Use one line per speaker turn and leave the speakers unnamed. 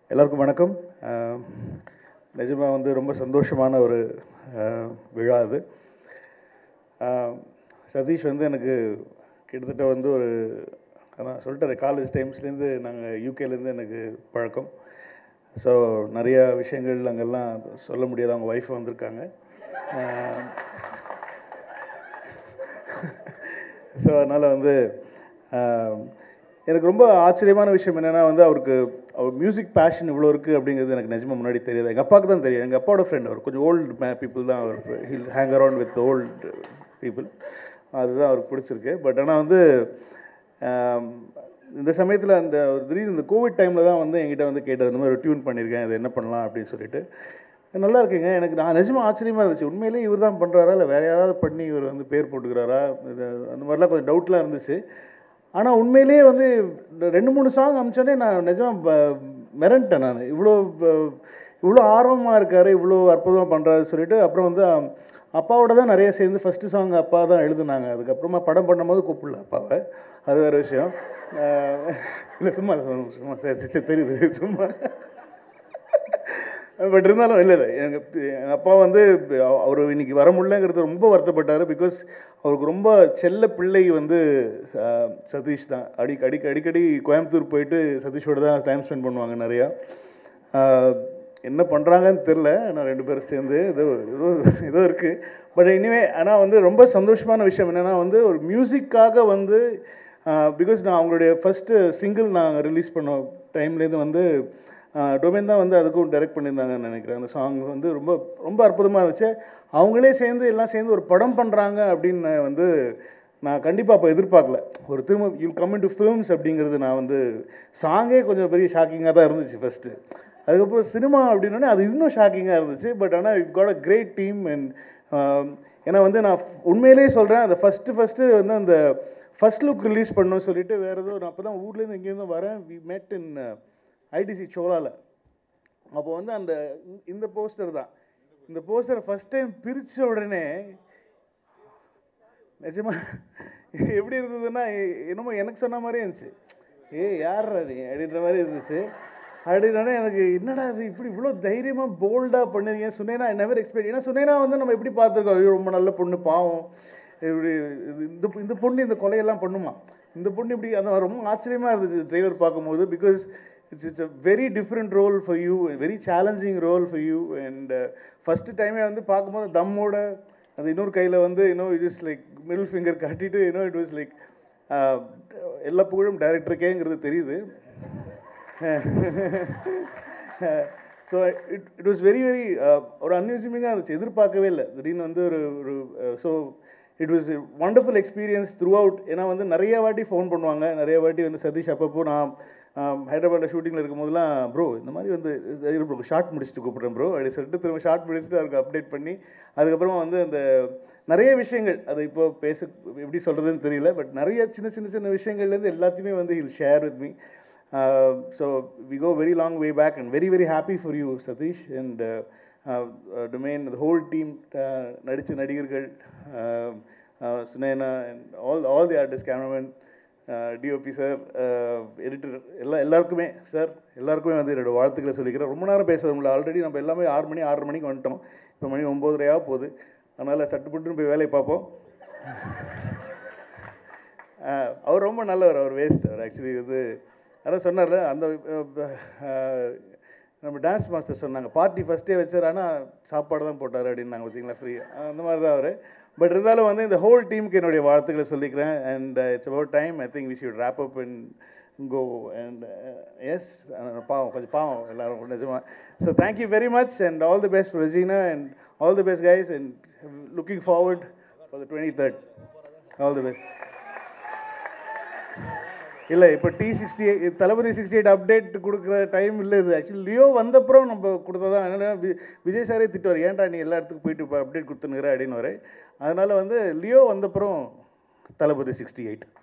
எல்லாருக்கும் வணக்கம் நிஜமாக வந்து ரொம்ப சந்தோஷமான ஒரு அஹ், விழா அது அஹ், சதீஷ் வந்து எனக்கு கிட்டத்தட்ட வந்து ஒரு அதான் சொல்லிட்டாரு காலேஜ் டைம்ஸ்லேருந்து நாங்கள் யூகேலேருந்து எனக்கு பழக்கம் ஸோ நிறையா விஷயங்கள் அங்கெல்லாம் சொல்ல முடியாது அவங்க ஒய்ஃப் வந்திருக்காங்க ஸோ அதனால் வந்து ஆஹ், எனக்கு ரொம்ப ஆச்சரியமான விஷயம் என்னென்னா வந்து அவருக்கு அவர் மியூசிக் பேஷன் இவ்வளோ இருக்குது அப்படிங்கிறது எனக்கு நிஜமாக முன்னாடி தெரியாது எங்கள் அப்பாவுக்கு தான் தெரியும் எங்கள் அப்பாவோட ஃப்ரெண்ட் அவர் கொஞ்சம் ஓல்டு மே பீப்புள் தான் அவர் he'll hang around with old people அதுதான் அவருக்கு பிடிச்சிருக்கு பட் ஆனால் வந்து ஆம், இந்த சமயத்தில் அந்த ஒரு திடீர்னு இந்த கோவிட் டைமில் தான் வந்து என்கிட்ட வந்து கேட்டார் இந்த மாதிரி ஒரு டியூன் பண்ணியிருக்கேன் இது என்ன பண்ணலாம் அப்படின்னு சொல்லிட்டு நல்லா இருக்குங்க எனக்கு நான் நிஜமாக ஆச்சரியமாக இருந்துச்சு உண்மையிலேயே இவர் தான் பண்ணுறாரா இல்லை வேறு யாராவது பண்ணி இவர் வந்து பேர் போட்டுக்கிறாரா இது அந்த மாதிரிலாம் கொஞ்சம் டவுட்லாம் இருந்துச்சு ஆனால் உண்மையிலேயே வந்து இந்த ரெண்டு மூணு சாங் அமிச்சோடனே நான் நிஜமாக மிரண்டேன் நான் இவ்வளோ ப- இவ்வளோ ஆர்வமாக இருக்கார் இவ்வளோ அற்புதமாக பண்ணுறாரு சொல்லிட்டு அப்புறம் வந்து அம், அப்பாவோட தான் நிறைய சேர்ந்து ஃபஸ்ட்டு சாங் அப்பா தான் எழுதுனாங்க அதுக்கப்புறமா படம் பண்ணும்போது கூப்பிடல அப்பாவை அது வேறு விஷயம் இல்லை சும்மா சும்மா சரி, சரி, தெரியுது சும்மா பட் இருந்தாலும் இல்லை இல்லை எங்கள் எங்கள் அப்பா வந்து அவர் இன்னைக்கு வர முடியலங்கிறது ரொம்ப வருத்தப்பட்டார் பிகாஸ் அவருக்கு ரொம்ப செல்ல பிள்ளை வந்து அஹ், சதீஷ் தான் அடி அடிக்க அடிக்கடி கோயம்புத்தூர் போயிட்டு சதீஷோட தான் டைம் ஸ்பெண்ட் பண்ணுவாங்க நிறையா அஹ், என்ன பண்ணுறாங்கன்னு தெரில நான் ரெண்டு பேரும் சேர்ந்து ஏதோ ஏதோ ஏதோ இருக்குது பட் இனிமே ஆனால் வந்து ரொம்ப சந்தோஷமான விஷயம் என்னென்னா வந்து ஒரு மியூசிக்காக வந்து பிகாஸ் நான் அவங்களுடைய ஃபஸ்ட்டு சிங்கிள் நான் ரிலீஸ் பண்ண டைம்லேருந்து வந்து டொமைன் தான் வந்து அதுக்கும் டைரக்ட் பண்ணியிருந்தாங்கன்னு நினைக்கிறேன் அந்த சாங் வந்து ரொம்ப ரொம்ப அற்புதமாக இருந்துச்சு அவங்களே சேர்ந்து எல்லாம் சேர்ந்து ஒரு படம் பண்ணுறாங்க அப்படின்னு வந்து நான் கண்டிப்பாக அப்போ எதிர்பார்க்கல ஒரு திரும்ப யூ கம் டு ஃபிலிம்ஸ் அப்படிங்கிறது நான் வந்து சாங்கே கொஞ்சம் பெரிய ஷாக்கிங்காக தான் இருந்துச்சு ஃபஸ்ட்டு அதுக்கப்புறம் சினிமா அப்படின்னோடனே அது இன்னும் ஷாக்கிங்காக இருந்துச்சு பட் ஆனால் we've got a great team and ஏன்னா வந்து நான் உண்மையிலேயே சொல்கிறேன் அந்த ஃபஸ்ட்டு ஃபஸ்ட்டு வந்து அந்த ஃபஸ்ட் லுக் ரிலீஸ் பண்ணணும்னு சொல்லிட்டு வேறு ஏதோ நான் அப்போ தான் ஊர்லேருந்து இங்கேருந்து வரேன் வி met இன் ஐடிசி சோலாவில் அப்போ வந்து அந்த இந்த- இந்த போஸ்டர் தான் இந்த போஸ்டரை ஃபஸ்ட் டைம் பிரித்த உடனே நிஜமா எப்படி இருந்ததுன்னா எ- என்னமோ எனக்கு சொன்ன மாதிரியே இருந்துச்சு ஏய் யார்ரா நீ அப்படின்ற மாதிரி இருந்துச்சு அப்படின்னா எனக்கு என்னடா இது இப்படி இவ்வளோ தைரியமாக போல்டாக பண்ணுறீங்க சுனேனா நெவர் எக்ஸ்பெக்ட் ஏன்னா சுனேனா வந்து நம்ம எப்படி பார்த்துருக்கோம் ஐயோ ரொம்ப நல்ல பொண்ணு பாவம் இப்படி இது- இந்த இந்த பொண்ணு இந்த கொலையெல்லாம் பண்ணுமா இந்த பொண்ணு இப்படி அந்த ரொம்ப ஆச்சரியமாக இருந்துச்சு ட்ரெய்லர் பார்க்கும்போது because it's it's a very different role for you very challenging role for you and first டைமே வந்து பார்க்கும்போது தம்மோட அது இன்னொரு கையில் வந்து இன்னும் it is like middle finger காட்டிட்டு இன்னும் இட் வாஸ் லைக் எல்லா புகழும் டைரக்டருக்கேங்கிறது தெரியுது so it it was very very ஒரு அன்யூசிமிங்காக இருந்துச்சு எதிர்பார்க்கவே இல்லை திடீர்னு வந்து ஒரு ஒரு so it was wonderful experience throughout ஏன்னா வந்து நிறைய வாட்டி ஃபோன் பண்ணுவாங்க நிறைய வாட்டி வந்து சதீஷ் அப்பப்போ நான் ஹைதராபாத்தில் ஷூட்டிங்கில் இருக்கும்போதெல்லாம் ப்ரோ இந்த மாதிரி வந்து ப்ரோ ஷார்ட் முடிச்சுட்டு கூப்பிட்றேன் ப்ரோ அப்படி சொல்லிட்டு திரும்ப ஷார்ட் முடிச்சுட்டு அவருக்கு அப்டேட் பண்ணி அதுக்கப்புறமா வந்து அந்த நிறைய விஷயங்கள் அது இப்போ பேச எப்படி சொல்கிறதுன்னு தெரியல பட் நிறைய சின்ன சின்ன சின்ன விஷயங்கள்லேருந்து எல்லாத்தையுமே வந்து he'll share with me so we go very long way back and very very happy for you Sathish and domain the whole team நடித்த நடிகர்கள் uh, uh, Sunaina and all all the artist cameraman DOP sir editor எல்லா எல்லாருக்குமே sir எல்லாருக்குமே வந்து என்னோட வாழ்த்துக்களை சொல்லிக்கிறேன் ரொம்ப நேரம் பேச முடியல ஆல்ரெடி நம்ம எல்லாமே ஆறு மணி ஆறரை மணிக்கு வந்துட்டோம் இப்போ மணி ஒம்போதரையாக போகுது அதனால் சட்டுப்பட்டுன்னு போய் வேலையை பார்ப்போம் ஆஹ் அவர் ரொம்ப நல்லவர் அவர் வேஸ்ட் அவர் ஆக்சுவலி வந்து அதான் சொன்னார்ல அந்த ஆஹ் நம்ம டான்ஸ் மாஸ்டர் சொன்னாங்க பார்ட்டி ஃபஸ்ட்டே வச்சார் ஆனால் சாப்பாடு தான் போட்டார் அப்படின்னாங்க பார்த்தீங்களா ஃப்ரீ அந்த மாதிரி தான் அவர் பட் இருந்தாலும் வந்து இந்த ஹோல் டீமுக்கு என்னுடைய வாழ்த்துக்களை சொல்லிக்கிறேன் and it's about time I think we should wrap up and go and எஸ் பாவம் கொஞ்சம் பாவம் எல்லாரும் நிஜமாக so thank you very much and all the best Regina and all the best guys and looking forward for the twenty third all the best இல்லை இப்போ டி sixty eight Thalapathy sixty eight update கொடுக்குற டைம் இல்லை இது ஆக்சுவலி லியோ வந்தப்புறம் நம்ம கொடுத்ததான் அதனால we- Vijay சாரே திட்டுவார் ஏன்டா நீ எல்லா இடத்துக்கும் போயிட்டு இப்போ அப்டேட் கொடுத்துனுங்கிற அப்படின்னு அதனால் வந்து லியோ வந்தப்புறம் தளபதி சிக்ஸ்டி எயிட்